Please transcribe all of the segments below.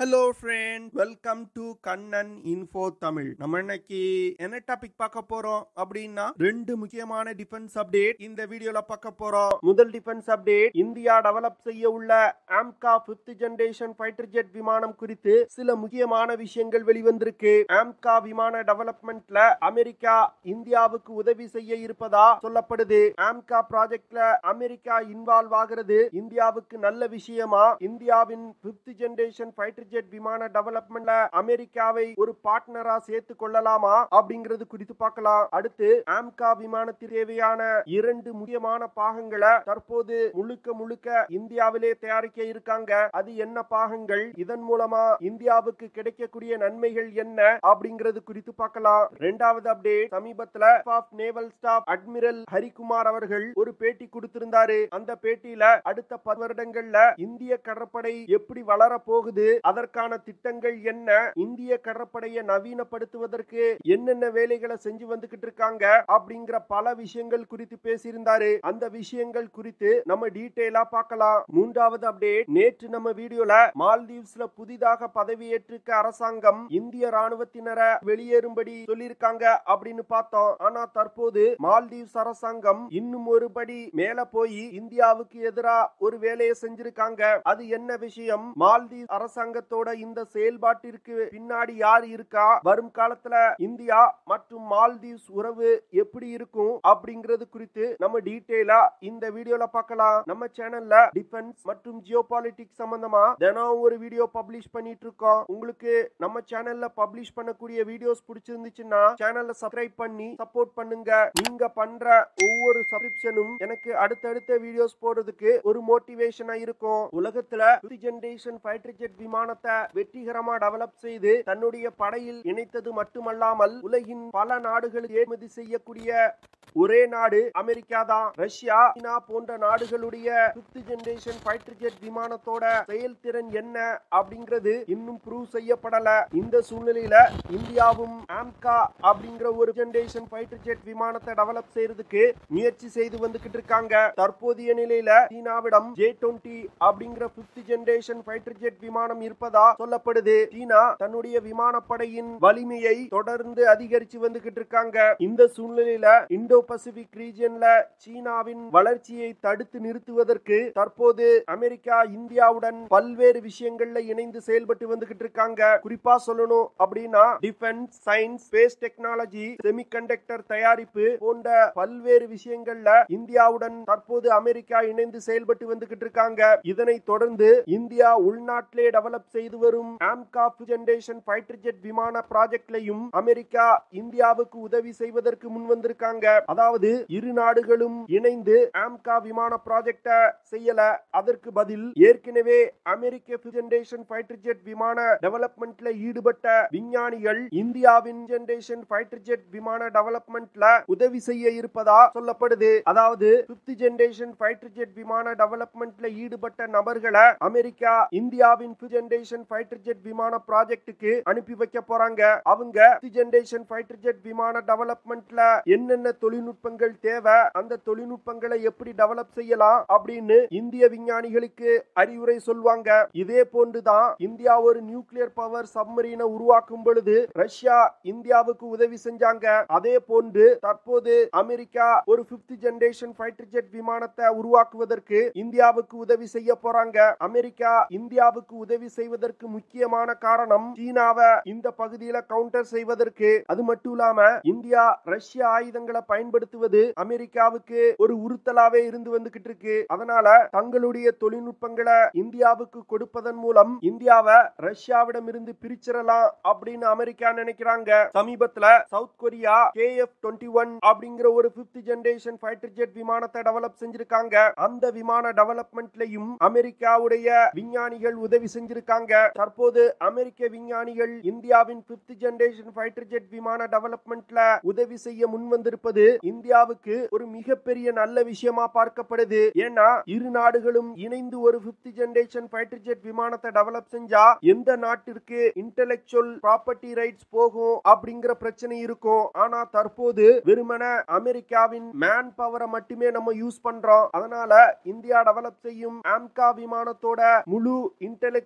hello friend welcome to Kannan info Tamil நம்ம இன்னைக்கு என்ன டாபிக் பார்க்க போறோம் அப்படின்னா ரெண்டு முக்கியமான டிஃபென்ஸ் அப்டேட் இந்த வீடியோல பார்க்க போறோம் முதல் டிஃபென்ஸ் அப்டேட் இந்தியா டெவலப் செய்ய உள்ள AMCA fifth generation fighter jet விமானம் குறித்து சில முக்கியமான விஷயங்கள் வெளிவந்திருக்கு ஆம்கா விமான டெவலப்மெண்ட்ல அமெரிக்கா இந்தியாவுக்கு உதவி செய்ய இருப்பதா சொல்லப்படுது ஆம்கா ப்ராஜெக்ட்ல அமெரிக்கா இன்வால்வ் ஆகிறது இந்தியாவுக்கு நல்ல விஷயமா இந்தியாவின் பிப்த் ஜெனரேஷன் ஃபைட்டர் ஜெட் விமான டெவலப்மெண்ட்ல அமெரிக்காவை ஒரு பார்ட்னரா சேர்த்து கொள்ளலாமா அப்படிங்கிறது குறித்து பார்க்கலாம் அடுத்து ஆம்கா விமானத்திற்கு தேவையான இரண்டு முக்கியமான பாகங்களை தற்போது முழுக்க முழுக்க இந்தியாவிலே தயாரிக்க இருக்காங்க அது என்ன பாகங்கள் இதன் மூலமா இந்தியாவுக்கு கிடைக்கக்கூடிய நன்மைகள் என்ன அப்படிங்கிறது குறித்து பார்க்கலாம் இரண்டாவது அப்டேட் சமீபத்துல of naval staff admiral Harikumar அவர்கள் ஒரு பேட்டி கொடுத்திருந்தாரு அந்த பேட்டியில அடுத்த பத்து வருடங்கள்ல இந்திய கடற்படை எப்படி வளர போகுது அதற்கான திட்டங்கள் என்ன இந்திய கடற்படையை நவீனப்படுத்துவதற்கு என்னென்ன வேலைகளை செஞ்சு வந்துகிட்டு இருக்காங்க அப்படிங்கிற பல விஷயங்கள் குறித்து பேசியிருந்தாரு அந்த விஷயங்கள் குறித்து நம்ம டீட்டெயிலா பார்க்கலாம் மூன்றாவது அப்டேட் நேற்று நம்ம வீடியோல மால்தீவ்ஸ்ல புதிதாக பதவியேற்றிருக்க அரசாங்கம் இந்திய ராணுவத்தினரை வெளியேறும்படி சொல்லியிருக்காங்க அப்படின்னு பார்த்தோம் ஆனா தற்போது மால்தீவ்ஸ் அரசாங்கம் இன்னும் ஒரு படி மேல போய் இந்தியாவுக்கு எதிரா ஒரு வேலையை செஞ்சிருக்காங்க அது என்ன விஷயம் மால்தீவ் அரசாங்கத்தோட இந்த செயல்பாட்டிற்கு பின்னாடி யார் இருக்கா வரும் காலத்துல இந்தியா மற்றும் மால்தீவ்ஸ் உறவு எப்படி இருக்கும் அப்படிங்கிறது குறித்து நம்ம டீட்டெயிலா இந்த வீடியோல பார்க்கலாம் நம்ம சேனல்ல டிஃபென்ஸ் மற்றும் ஜியோ பாலிட்டிக்ஸ் சம்பந்தமா தினம் ஒரு வீடியோ பப்ளிஷ் பண்ணிட்டு இருக்கோம் உங்களுக்கு நம்ம சேனல்ல பப்ளிஷ் பண்ணக்கூடிய வீடியோஸ் பிடிச்சிருந்துச்சுன்னா சேனலை சப்ஸ்கிரைப் பண்ணி சப்போர்ட் பண்ணுங்க நீங்க பண்ற ஒவ்வொரு சப்ஸ்கிரிப்ஷனும் எனக்கு அடுத்தடுத்த வீடியோஸ் போடுறதுக்கு ஒரு மோட்டிவேஷனா இருக்கும் உலகத்துல ஜெனரேஷன் ஃபைட்டர் ஜெட் விமானத்தை வெற்றிகரமா டெவலப் செய்து தன்னுடைய படையில் இணைத்தது மட்டுமல்லாமல் உலகின் பல நாடுகளுக்கு ஏற்றுமதி செய்யக்கூடிய ஒரே நாடு அமெரிக்கா தான் ரஷ்யா சீனா போன்ற நாடுகளுடைய பிப்த் ஜெனரேஷன் ஃபைட்டர் ஜெட் விமானத்தோட செயல்திறன் என்ன அப்படிங்கிறது இன்னும் ப்ரூவ் செய்யப்படல இந்த சூழ்நிலையில இந்தியாவும் ஆம்கா அப்படிங்கிற ஒரு ஜெனரேஷன் ஃபைட்டர் ஜெட் விமானத்தை டெவலப் செய்யறதுக்கு முயற்சி செய்து வந்துகிட்டு இருக்காங்க தற்போதைய நிலையில சீனாவிடம் ஜே டுவெண்ட்டி அப்படிங்கிற பிப்த் ஜெனரேஷன் ஃபைட்டர் ஜெட் விமானம் இருப்பதா சொல்லப்படுது சீனா தன்னுடைய விமானப்படையின் வலிமையை தொடர்ந்து அதிகரிச்சு வந்துகிட்டு இருக்காங்க இந்த சூழ்நிலையில இந்தோ பசிபிக் ரீஜன்ல சீனாவின் வளர்ச்சியை தடுத்து நிறுத்துவதற்கு தற்போது அமெரிக்கா இந்தியாவுடன் பல்வேறு விஷயங்கள்ல இணைந்து செயல்பட்டு வந்துகிட்டு இருக்காங்க குறிப்பா சொல்லணும் அப்படின்னா defence science space technology semiconductor தயாரிப்பு போன்ற பல்வேறு விஷயங்கள்ல இந்தியாவுடன் தற்போது அமெரிக்கா இணைந்து செயல்பட்டு வந்துகிட்டு இருக்காங்க இதனை தொடர்ந்து இந்தியா உள்நாட்டிலே டெவலப் செய்து வரும் ஆம்கா ஜெனரேஷன் ஃபைட்டர் ஜெட் விமான ப்ராஜெக்ட்லையும் அமெரிக்கா இந்தியாவுக்கு உதவி செய்வதற்கு முன் வந்திருக்காங்க அதாவது இரு நாடுகளும் இணைந்து ஆம்கா விமான ப்ராஜெக்ட செய்யல அதற்கு பதில் ஏற்கனவே அமெரிக்க ஜெனரேஷன் ஃபைட்டர் ஜெட் விமான டெவலப்மெண்ட்ல ஈடுபட்ட விஞ்ஞானிகள் இந்தியாவின் ஜெனரேஷன் ஃபைட்டர் ஜெட் விமான டெவலப்மெண்ட்ல உதவி செய்ய இருப்பதா சொல்லப்படுது அதாவது பிப்த் ஜெனரேஷன் ஃபைட்டர் ஜெட் விமான டெவலப்மெண்ட்ல ஈடுபட்ட நபர்களை அமெரிக்கா இந்தியாவின் ஜெனரேஷன் ஃபைட்டர் ஜெட் விமான ப்ராஜெக்ட்டுக்கு அனுப்பி வைக்க போறாங்க அவங்க ஜெனரேஷன் ஃபைட்டர் ஜெட் விமான டெவலப்மெண்ட்ல என்னென்ன தொழில்நுட்பங்கள் தேவை அந்த தொழில்நுட்பங்களை எப்படி டெவலப் செய்யலாம் அப்படின்னு இந்திய விஞ்ஞானிகளுக்கு அறிவுரை சொல்வாங்க இதே போன்றுதான் இந்தியா ஒரு நியூக்ளியர் பவர் சப்மரீனை உருவாக்கும் பொழுது ரஷ்யா இந்தியாவுக்கு உதவி செஞ்சாங்க அதே போன்று தற்போது அமெரிக்கா ஒரு பிப்த் ஜெனரேஷன் ஃபைட்டர் ஜெட் விமானத்தை உருவாக்குவதற்கு இந்தியாவுக்கு உதவி செய்ய போறாங்க அமெரிக்கா இந்தியாவுக்கு உதவி செய்வதற்கு முக்கியமான காரணம் சீனாவை இந்த பகுதியில கவுண்டர் செய்வதற்கு அது மட்டும் இல்லாம இந்தியா ரஷ்ய ஆயுதங்களை பயன்படுத்துவது அமெரிக்காவுக்கு ஒரு உறுத்தலாவே இருந்து வந்துகிட்டு இருக்கு அதனால தங்களுடைய தொழில்நுட்பங்களை இந்தியாவுக்கு கொடுப்பதன் மூலம் இந்தியாவை ரஷ்யாவிடம் இருந்து பிரிச்சிடலாம் அப்படின்னு அமெரிக்கா நினைக்கிறாங்க சமீபத்துல South Korea K F twenty one அப்படிங்கிற ஒரு பிப்த் ஜெனரேஷன் ஃபைட்டர் ஜெட் விமானத்தை டெவலப் செஞ்சிருக்காங்க அந்த விமான டெவலப்மெண்ட்லயும் அமெரிக்காவுடைய விஞ்ஞானிகள் உதவி செஞ்சிருக்காங்க தற்போது அமெரிக்க விஞ்ஞானிகள் இந்தியாவின் பிப்த் ஜெனரேஷன் ஃபைட்டர் ஜெட் விமான டெவலப்மெண்ட்ல உதவி செய்ய முன் வந்திருப்பது இந்தியாவுக்கு ஒரு மிகப்பெரிய நல்ல விஷயமா பார்க்கப்படுது ஏன்னா இரு நாடுகளும் இணைந்து ஒரு பிப்த் ஜெனரேஷன் ஃபைட்டர் ஜெட் விமானத்தை டெவலப் செஞ்சா எந்த நாட்டிற்கு இன்டெலெக்சுவல் ப்ராப்பர்ட்டி ரைட்ஸ் போகும் அப்படிங்கிற பிரச்சனை இருக்கும் ஆனா தற்போது வெறுமன அமெரிக்காவின் மேன் பவரை மட்டுமே நம்ம யூஸ் பண்றோம் அதனால இந்தியா டெவலப் செய்யும் ஆம்கா விமானத்தோட முழு இன்டெலெக்சுவல்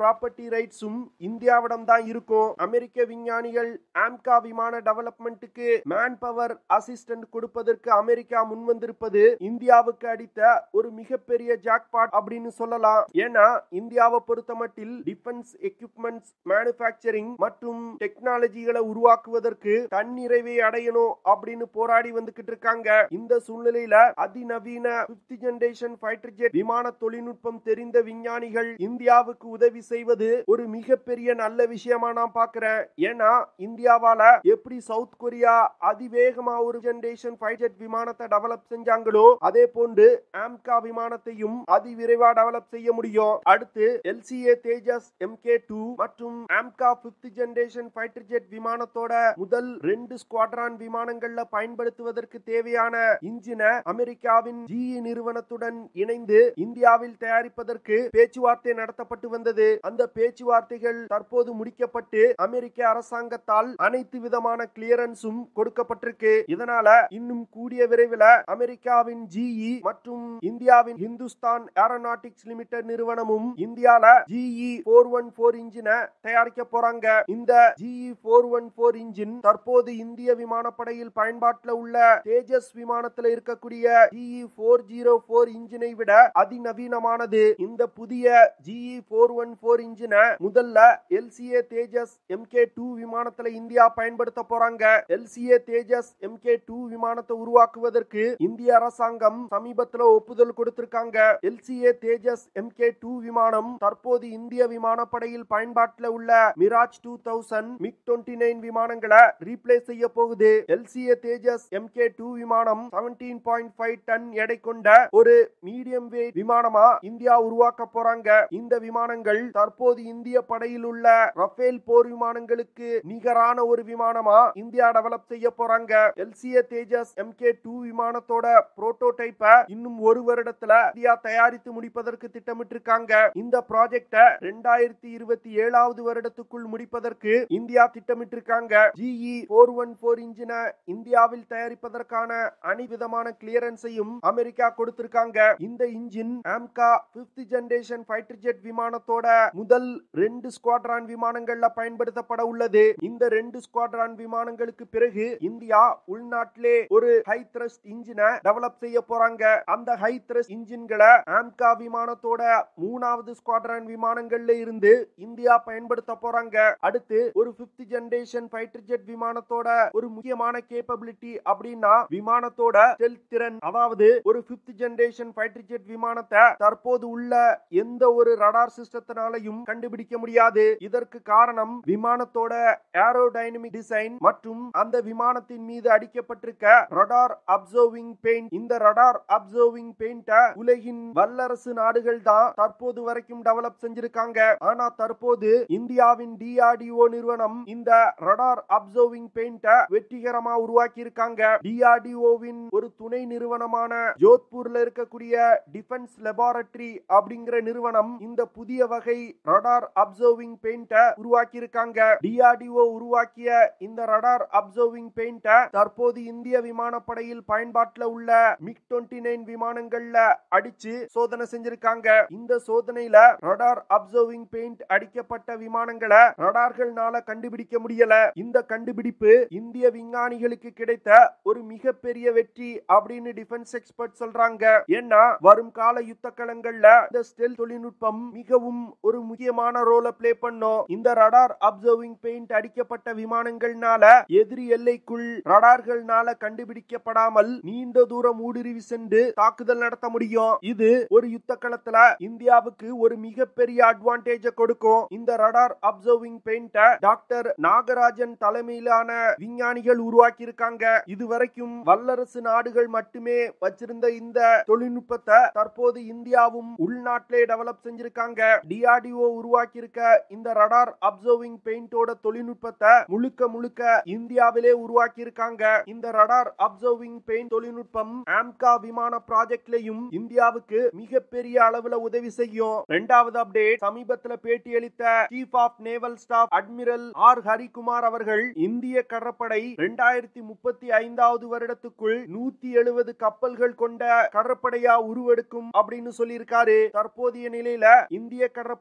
ப்ராப்பர்ட்டி ரைட்ஸும் இந்தியாவிடம் தான் இருக்கும் அமெரிக்க விஞ்ஞானிகள் ஆம்கா விமான டெவலப்மெண்ட்டுக்கு மேன் பவர் அசிஸ்டன்ட் கொடுப்பதற்கு அமெரிக்கா முன்வந்திருப்பது இந்தியாவுக்கு அடித்த ஒரு மிகப்பெரிய ஜாக்பாட் அப்படின்னு சொல்லலாம் ஏன்னா இந்தியாவை பொறுத்தமட்டில் டிஃபென்ஸ் எக்யூப்மெண்ட்ஸ் மேனுஃபேக்சரிங் மற்றும் டெக்னாலஜிகளை உருவாக்குவதற்கு தன்னிறைவை அடையணும் அப்படின்னு போராடி வந்துகிட்டு இருக்காங்க இந்த சூழ்நிலையில அதிநவீன பிப்த் ஜெனரேஷன் ஃபைட்டர் ஜெட் விமான தொழில்நுட்பம் தெரிந்த விஞ்ஞானிகள் இந்தியாவுக்கு உதவி செய்வது ஒரு மிகப்பெரிய நல்ல விஷயமா நான் பாக்குறேன் ஏன்னா இந்தியாவால எப்படி சவுத் கொரியா அதிவேகமா ஒரு ஜெனரேஷன் ஃபைட்டர் ஜெட் விமானத்தை டெவலப் செஞ்சாங்களோ அதே போன்று ஆம்கா விமானத்தையும் அதிவிரைவா டெவலப் செய்ய முடியும் அடுத்து எல்சிஏ தேஜஸ் எம்கே டூ மற்றும் AMCA fifth generation fighter jet விமானத்தோட முதல் ரெண்டு ஸ்குவாட்ரான் விமானங்கள்ல பயன்படுத்துவதற்கு தேவையான இன்ஜினை அமெரிக்காவின் ஜிஇ நிறுவனத்துடன் இணைந்து இந்தியாவில் தயாரிப்பதற்கு பேச்சுவார்த்தை நடத்தப்பட்டு வந்தது அந்த பேச்சுவார்த்தைகள் தற்போது முடிக்கப்பட்டு அமெரிக்க அரசாங்கத்தால் அனைத்து விதமான கிளியரன்ஸும் கொடுக்கப்பட்டிருக்கு இதனால இன்னும் கூடிய விரைவில் அமெரிக்காவின் ஜிஇ மற்றும் இந்தியாவின் ஹிந்துஸ்தான் ஏரோநாட்டிக்ஸ் லிமிடெட் நிறுவனமும் இந்தியால ஜிஇ போர் ஒன் போர் இன்ஜினை தயாரிக்க போறாங்க இந்த GE four one four engine தற்போது இந்திய விமானப்படையில் பயன்பாட்டில் உள்ள தேஜஸ் விமானத்தில் இருக்கக்கூடிய ஜிஇ போர் ஜீரோ போர் இன்ஜினை விட அதிநவீனமானது இந்த புதிய ஜிஇ போர் ஒன் போர் இன்ஜினை முதல்ல எல்சிஏ தேஜஸ் எம்கே டூ விமானத்துல இந்தியா பயன்படுத்த போறாங்க எல்சிஏ தேஜஸ் எம்கே டூ விமானத்தை உருவாக்குவதற்கு இந்திய அரசாங்கம் சமீபத்துல ஒப்புதல் கொடுத்திருக்காங்க எல்சிஏ தேஜஸ் எம்கே டூ விமானம் தற்போது இந்திய விமானப்படையில் பயன்பாட்டில் உள்ள Mirage two thousand MiG twenty nine விமானங்களை ரீப்ளேஸ் செய்ய போகுது எல்சிஏ தேஜஸ் எம்கே டூ விமானம் செவன்டீன் பாயிண்ட் ஃபைவ் டன் எடை கொண்ட ஒரு மீடியம் வெயிட் விமானமா இந்தியா உருவாக்க போறாங்க இந்த விமானங்கள் தற்போது இந்திய படையில் உள்ள ரஃபேல் போர் விமானங்களுக்கு நிகரான ஒரு விமானமா இந்தியா டெவலப் செய்ய போறாங்க எல்சிஏ தேஜஸ் எம்கே டூ விமானத்தோட புரோட்டோடைப்ப இன்னும் ஒரு வருடத்துல இந்தியா தயாரித்து முடிப்பதற்கு திட்டமிட்டிருக்காங்க இந்த ப்ராஜெக்ட ரெண்டாயிரத்தி இருபத்தி ஏழாவது வருடத்துக்குள் முடிப்பதற்கு இந்தியா திட்டமிட்டிருக்காங்க ஜிஇ போர் ஒன் போர் இன்ஜினை இந்தியாவில் தயாரிப்பதற்கான அனைவிதமான கிளியரன்ஸையும் அமெரிக்கா கொடுத்திருக்காங்க இந்த engine AMCA fifth generation fighter jet விமானத்தோட முதல் ரெண்டு ஸ்குவாட்ரான் விமானங்கள்ல பயன்படுத்தப்பட உள்ளது இந்த ரெண்டு ஸ்குவாட்ரான் விமானங்களுக்கு பிறகு இந்தியா உள்நாட்டிலே ஒரு ஹை த்ரஸ்ட் இன்ஜினை டெவலப் செய்ய போறாங்க அந்த ஹை த்ரஸ்ட் இன்ஜின்களை ஆம்கா விமானத்தோட மூணாவது ஸ்குவாட்ரான் விமானங்கள்ல இருந்து இந்தியா பயன்படுத்த போறாங்க அடுத்து ஒரு பிப்த் ஜெனரேஷன் ஃபைட்டர் ஜெட் விமானத்தோட ஒரு முக்கியமான கேப்பபிலிட்டி அப்படின்னா விமானத்தோட ஸ்டெல்த் திறன் அதாவது ஒரு பிப்த் ஜெனரேஷன் ஃபைட்டர் ஜெட் விமானத்தை தற்போது உள்ள எந்த ஒரு ரடார் சிஸ்டத்தினாலையும் கண்டுபிடிக்க முடியாது இதற்கு காரணம் விமானத்தோட ஏரோடைனமிக் டிசைன் மற்றும் அந்த விமானத்தின் மீது அடிக்கப்பட்டிருக்க ரடார் அப்சர்விங் பெயிண்ட் இந்த ரடார் அப்சர்விங் பெயிண்ட உலகின் வல்லரசு நாடுகள் தான் தற்போது வரைக்கும் டெவலப் செஞ்சிருக்காங்க ஆனா தற்போது இந்தியாவின் டிஆர்டிஓ நிறுவனம் இந்த ரடார் அப்சர்விங் பெயிண்ட வெற்றிகரமா உருவாக்கி இருக்காங்க டிஆர்டிஓவின் ஒரு துணை நிறுவனமான ஜோத்பூர்ல இருக்கக்கூடிய டிஃபென்ஸ் லெபார்டரி அப்படிங்கிற நிறுவனம் இந்த புதிய வகை ரடார் அப்சர்விங் பெயிண்ட உருவாக்கி இருக்காங்க டிஆர்டிஓ உருவாக்கிய இந்த ரடார் அப்சர்விங் பெயிண்ட தற்போது இந்திய விமானப்படையில் பயன்பாட்டில் உள்ள மிக் டுவெண்ட்டி நைன் விமானங்கள்ல அடிச்சு சோதனை செஞ்சிருக்காங்க இந்த சோதனையில ரடார் அப்சர்விங் பெயிண்ட் அடிக்கப்பட்ட விமானங்களை ரடார்கள்னால கண்டுபிடிக்க முடியல இந்த கண்டுபிடிப்பு இந்திய விஞ்ஞானிகளுக்கு கிடைத்த ஒரு மிகப்பெரிய வெற்றி அப்படின்னு டிஃபென்ஸ் எக்ஸ்பர்ட் சொல்றாங்க ஏன்னா வரும் கால யுத்த களங்கள்ல இந்த ஸ்டெல் தொழில்நுட்பம் மிகவும் ஒரு முக்கியமான ரோலை பிளே பண்ணும் இந்த ரடார் அப்சர்விங் பெயிண்ட் அடிக்கப்பட்ட விமானங்கள்னால எதிரி எல்லைக்குள் ரடார்கள்னால கண்டுபிடிக்கப்படாமல் நீண்ட தூரம் ஊடுருவி சென்று தாக்குதல் நடத்த முடியும் இது ஒரு யுத்த களத்துல இந்தியாவுக்கு ஒரு மிகப்பெரிய அட்வான்டேஜ கொடுக்கும் இந்த ரடார் அப்சர்விங் பெயிண்ட டாக்டர் நாகராஜன் தலைமையிலான விஞ்ஞானிகள் உருவாக்கி இருக்காங்க இதுவரைக்கும் வல்லரசு நாடுகள் மட்டுமே வச்சிருந்த இந்த தொழில்நுட்பத்தை தற்போது இந்தியாவும் உள்நாட்டிலே டெவலப் செஞ்சிருக்காங்க டிஆர்டிஓ உருவாக்கி இருக்க இந்த ரடார் அப்சர்விங் பெயிண்டோட தொழில்நுட்பத்தை முழுக்க முழுக்க இந்தியாவிலே உருவாக்கி இருக்காங்க இந்த ரடார் அப்சர்விங் பெயிண்ட் தொழில்நுட்பம் ஆம்கா விமான ப்ராஜெக்ட்லயும் இந்தியாவுக்கு மிகப்பெரிய அளவுல உதவி செய்யும் இரண்டாவது அப்டேட் சமீபத்துல பேட்டியளித்த chief of naval staff admiral R Harikumar அவர்கள் இந்திய கடற்படை இரண்டாயிரத்தி முப்பத்தி ஐந்தாவது வருடத்துக்குள் நூத்தி எழுபது கப்பல்கள் கொண்ட கடற்படையா உருவெடுக்கும் அப்படின்னு சொல்லியிருக்காரு தற்போதைய நிலையில இந்திய கடற்படை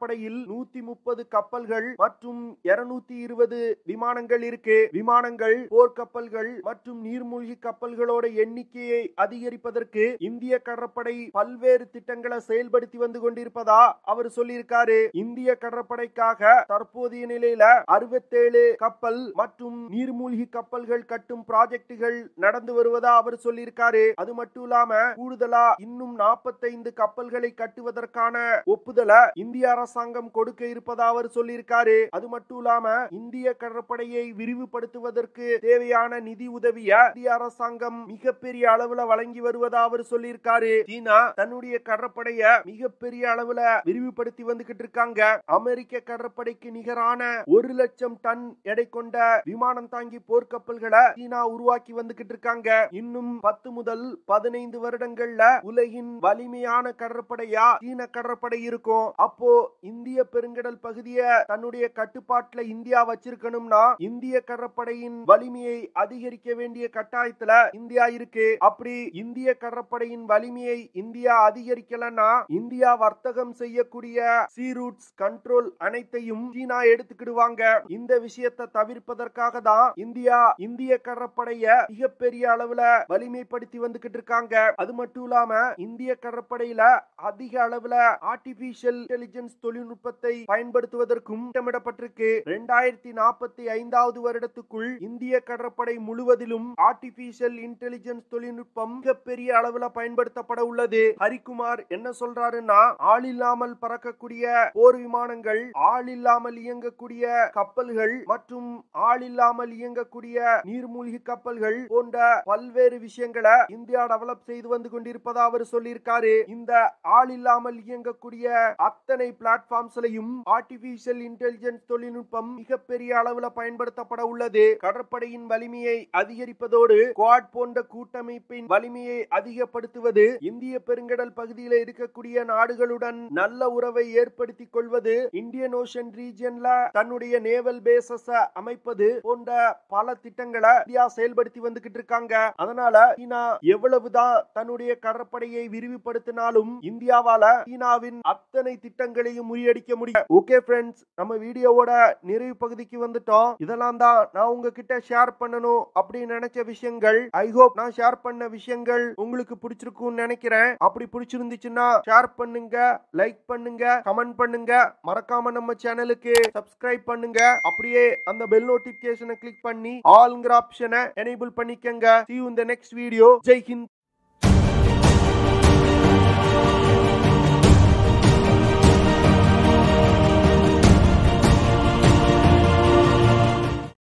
கடற்படையில் நூத்தி முப்பது கப்பல்கள் மற்றும் இருநூத்தி இருபது விமானங்கள் இருக்கு விமானங்கள் போர்க்கப்பல்கள் மற்றும் நீர்மூழ்கி கப்பல்களோட எண்ணிக்கையை அதிகரிப்பதற்கு இந்திய கடற்படை பல்வேறு திட்டங்களை செயல்படுத்தி வந்து கொண்டிருப்பதா அவர் சொல்லியிருக்காரு இந்திய கடற்படைக்காக தற்போதைய நிலையில அறுபத்தேழு கப்பல் மற்றும் நீர்மூழ்கி கப்பல்கள் கட்டும் ப்ராஜெக்டுகள் நடந்து வருவதா அவர் சொல்லியிருக்காரு அது மட்டும் இல்லாம கூடுதலா இன்னும் நாற்பத்தைந்து கப்பல்களை கட்டுவதற்கான ஒப்புதலை இந்திய அரசாங்கம் கொடுக்க இருப்பதா அவர் சொல்லியிருக்காரு அது மட்டும் இல்லாம இந்திய கடற்படையை விரிவுபடுத்துவதற்கு தேவையான நிதி உதவிய இந்திய அரசாங்கம் மிகப்பெரிய அளவுல வழங்கி வருவதா அவர் சொல்லியிருக்காரு சீனா தன்னுடைய கடற்படைய மிகப்பெரிய அளவுல விரிவுபடுத்தி வந்துகிட்டு இருக்காங்க அமெரிக்க கடற்படைக்கு நிகரான ஒரு லட்சம் டன் எடை கொண்ட விமானம் தாங்கி போர்க்கப்பல்களை சீனா உருவாக்கி வந்துகிட்டு இருக்காங்க இன்னும் பத்து முதல் பதினைந்து வருடங்கள்ல உலகின் வலிமையான கடற்படையா சீன கடற்படை இருக்கும் அப்போ இந்திய பெருங்கடல் பகுதியை தன்னுடைய கட்டுப்பாட்டுல இந்தியா வச்சிருக்கணும்னா இந்திய கடற்படையின் வலிமையை அதிகரிக்க வேண்டிய கட்டாயத்துல இந்தியா இருக்கு அப்படி இந்திய கடற்படையின் வலிமையை இந்தியா அதிகரிக்கலன்னா இந்தியா வர்த்தகம் செய்யக்கூடிய சீ ரூட்ஸ் கண்ட்ரோல் அனைத்தையும் சீனா எடுத்துக்கிடுவாங்க இந்த விஷயத்தை தவிர்ப்பதற்காக தான் இந்தியா இந்திய கடற்படைய மிகப்பெரிய அளவுல வலிமைப்படுத்தி வந்துகிட்டு இருக்காங்க அது மட்டும் இல்லாம இந்திய கடற்படையில அதிக அளவுல ஆர்டிபிஷியல் இன்டெலிஜென்ஸ் தொழில்நுட்பத்தை பயன்படுத்துவதற்கும் திட்டமிடப்பட்டிருக்கு ரெண்டாயிரத்தி நாற்பத்தி ஐந்தாவது வருடத்துக்குள் இந்திய கடற்படை முழுவதிலும் ஆர்டிபிஷியல் இன்டெலிஜென்ஸ் தொழில்நுட்பம் மிகப்பெரிய அளவுல பயன்படுத்தப்பட உள்ளது ஹரிகுமார் என்ன சொல்றாருன்னா ஆள் இல்லாமல் பறக்கக்கூடிய போர் விமானங்கள் ஆள் இல்லாமல் இயங்கக்கூடிய கப்பல்கள் மற்றும் ஆள் இல்லாமல் இயங்கக்கூடிய நீர்மூழ்கி கப்பல்கள் போன்ற பல்வேறு விஷயங்களை இந்தியா டெவலப் செய்து வந்து கொண்டிருப்பதா அவர் சொல்லியிருக்காரு இந்த ஆள் இல்லாமல் இயங்கக்கூடிய அத்தனை பிளாட்ஃபார்ம்ஸ்லையும் ஆர்டிபிஷியல் இன்டெலிஜென்ஸ் தொழில்நுட்பம் மிகப்பெரிய அளவுல பயன்படுத்தப்பட உள்ளது கடற்படையின் வலிமையை அதிகரிப்பதோடு குவாட் போன்ற கூட்டமைப்பின் வலிமையை அதிகப்படுத்துவது இந்திய பெருங்கடல் பகுதியில் இருக்கக்கூடிய நாடுகளுடன் நல்ல உறவை ஏற்படுத்திக் கொள்வது இந்தியன் ஓஷன் ரீஜியன்ல தன்னுடைய நேவல் பேசஸ் அமைப்பது போன்ற பல திட்டங்களை இந்தியா செயல்படுத்தி வந்துகிட்டு இருக்காங்க அதனால சீனா எவ்வளவுதான் தன்னுடைய கடற்படையை விரிவுபடுத்தினாலும் இந்தியாவால சீனாவின் அத்தனை திட்டங்களையும் முறியடிக்க முடியும் ஓகே ஃப்ரெண்ட்ஸ் நம்ம வீடியோவோட நிறைவு பகுதிக்கு வந்துட்டோம் இதெல்லாம் தான் நான் உங்ககிட்ட ஷேர் பண்ணணும் அப்படின்னு நினைச்ச விஷயங்கள் ஐ ஹோப் நான் ஷேர் பண்ண விஷயங்கள் உங்களுக்கு பிடிச்சிருக்கும்னு நினைக்கிறேன் அப்படி பிடிச்சிருந்துச்சுன்னா ஷேர் பண்ணுங்க லைக் பண்ணுங்க கமெண்ட் பண்ணுங்க மறக்காம நம்ம சேனலுக்கு சப்ஸ்கிரைப் பண்ணுங்க அப்படியே அந்த பெல் நோட்டிபிகேஷனை கிளிக் பண்ணி ஆல்ங்கிற ஆப்ஷனை எனேபிள் பண்ணிக்கங்க see you in the next video Jai Hind